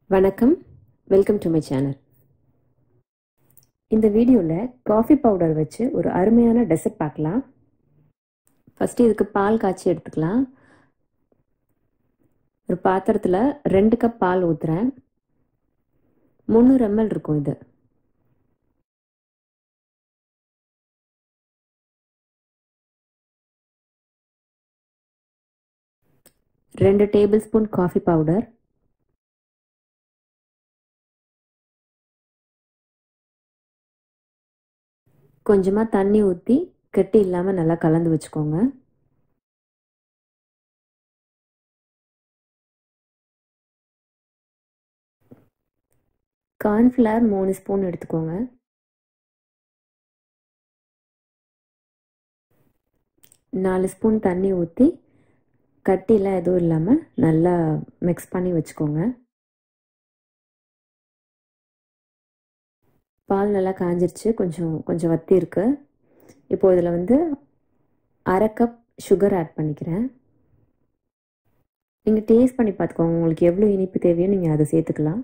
வணக்கம் welcome to my channel இந்த வீடியோவில் காஃபி பவுடர் வச்சு ஒரு அருமையான டெசர்ட் பார்க்கலாம் ஃபஸ்ட்டு இதுக்கு பால் காய்ச்சி எடுத்துக்கலாம் ஒரு பாத்திரத்தில் ரெண்டு கப் பால் ஊற்றுறேன் முந்நூறு எம்எல் இருக்கும் இது ரெண்டு டேபிள் ஸ்பூன் காஃபி பவுடர் கொஞ்சமாக தண்ணி ஊற்றி கெட்டி இல்லாமல் நல்லா கலந்து வச்சுக்கோங்க கார்ன்ஃப்ளவர் மூணு ஸ்பூன் எடுத்துக்கோங்க நாலு ஸ்பூன் தண்ணி ஊற்றி கட்டிலாம் எதுவும் இல்லாமல் நல்லா மிக்ஸ் பண்ணி வச்சுக்கோங்க பால் நல்லா காஞ்சிருச்சு கொஞ்சம் கொஞ்சம் வத்தி இருக்கு இப்போ இதில் வந்து அரை கப் சுகர் ஆட் பண்ணிக்கிறேன் நீங்கள் டேஸ்ட் பண்ணி பார்த்துக்கோங்க உங்களுக்கு எவ்வளோ இனிப்பு தேவையோ நீங்கள் அதை சேர்த்துக்கலாம்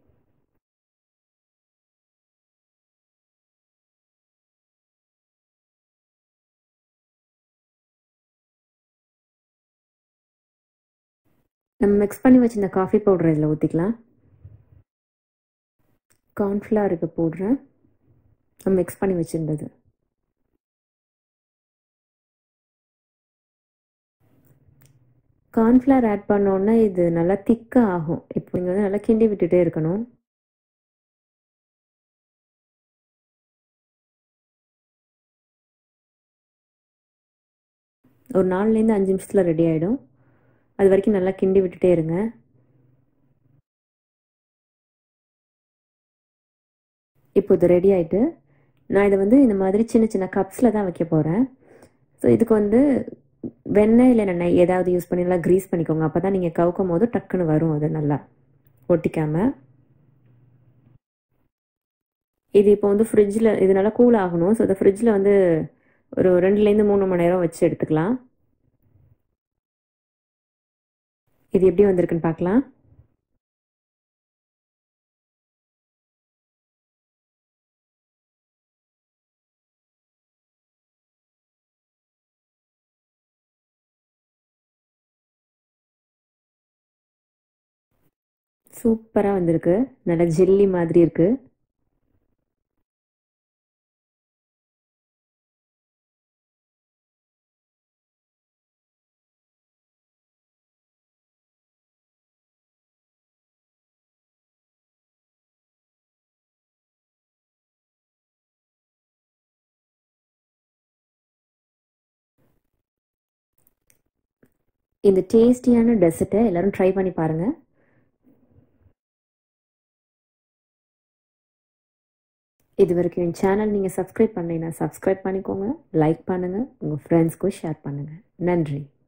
நம்ம மிக்ஸ் பண்ணி வச்சிருந்த காஃபி பவுடர் இதில் ஊற்றிக்கலாம் கார்ன்ஃப்ளவர் இப்போ போடுறேன் நம்ம மிக்ஸ் பண்ணி வச்சுருந்தது கார்ன்ஃப்ளவர் ஆட் பண்ணோன்னா இது நல்லா திக்காக ஆகும் இப்போ நீங்கள் வந்து நல்லா கிண்டி விட்டுட்டே இருக்கணும் ஒரு நாலுலேருந்து அஞ்சு நிமிஷத்தில் ரெடி ஆகிடும் அது வரைக்கும் நல்லா கிண்டி விட்டுட்டே இருங்க இப்போ இது ரெடி ஆகிட்டு நான் இதை வந்து இந்த மாதிரி சின்ன சின்ன கப்ஸில் தான் வைக்க போகிறேன் ஸோ இதுக்கு வந்து வெண்ணெய் இல்லை நெய் ஏதாவது யூஸ் பண்ணி நல்லா க்ரீஸ் பண்ணிக்கோங்க அப்போ தான் நீங்கள் கவுக்கும் போது டக்குன்னு வரும் அது நல்லா ஒட்டிக்காமல் இது இப்போ வந்து ஃப்ரிட்ஜில் இது நல்லா கூல் ஆகணும் ஸோ இந்த ஃப்ரிட்ஜில் வந்து ஒரு ரெண்டுலேருந்து மூணு மணி நேரம் வச்சு எடுத்துக்கலாம் இது எப்படி வந்திருக்குன்னு பார்க்கலாம் சூப்பராக வந்திருக்கு நல்லா ஜெல்லி மாதிரி இருக்கு இந்த டேஸ்டியான டெசர்ட்டை எல்லாரும் ட்ரை பண்ணி பாருங்கள் இது வரைக்கும் என் சேனல் நீங்கள் சப்ஸ்கிரைப் பண்ணலைன்னா சப்ஸ்கிரைப் பண்ணிக்கோங்க லைக் பண்ணுங்கள் உங்கள் ஃப்ரெண்ட்ஸ்க்கும் ஷேர் பண்ணுங்கள் நன்றி